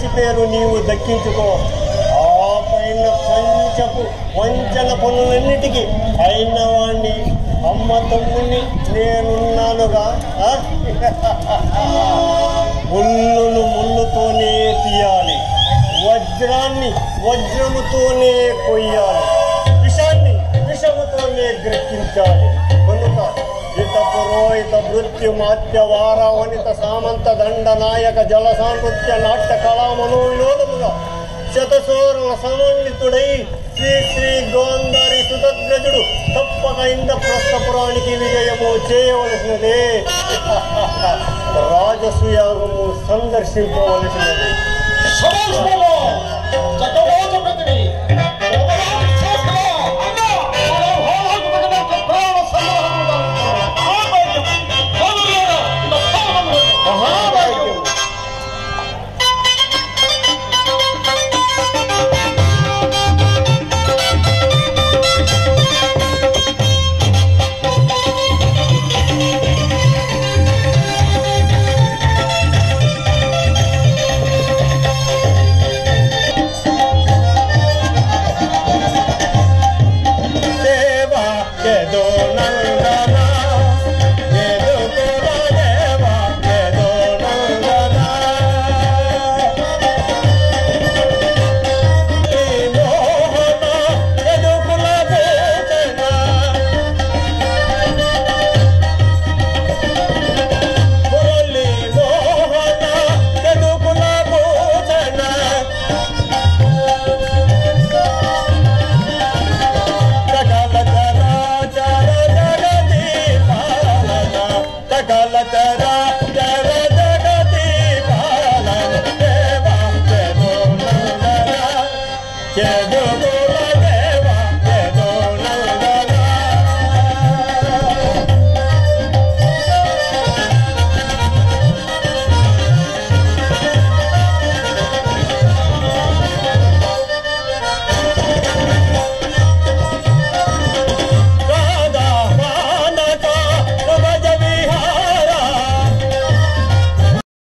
పేరు నీవు దక్కించుకో ఆ పైన పంచపు వంచన పనులన్నిటికీ అయిన వాణ్ణి అమ్మ తమ్ముని నేనున్నానుగా ఆ? ముళ్ళును ముళ్ళుతోనే తీయాలి వజ్రాన్ని వజ్రముతోనే కొయ్యాలి విషాన్ని విషముతోనే గ్రహించాలి కనుక ఇత పురోహిత మృత్యు మాత్య వార వనిత సామంత దండ నాయక జల సాంకృత్య నాట్య కళా మనోవినోదముగా శతశోరుల సమన్వితుడై శ్రీ శ్రీ గోందారి సుతగ్రజుడు తప్పక ఇంద్రప్రస్థపురానికి విజయము చేయవలసినదే రాజసుయాగము సందర్శించవలసినది శభాష్ బాబా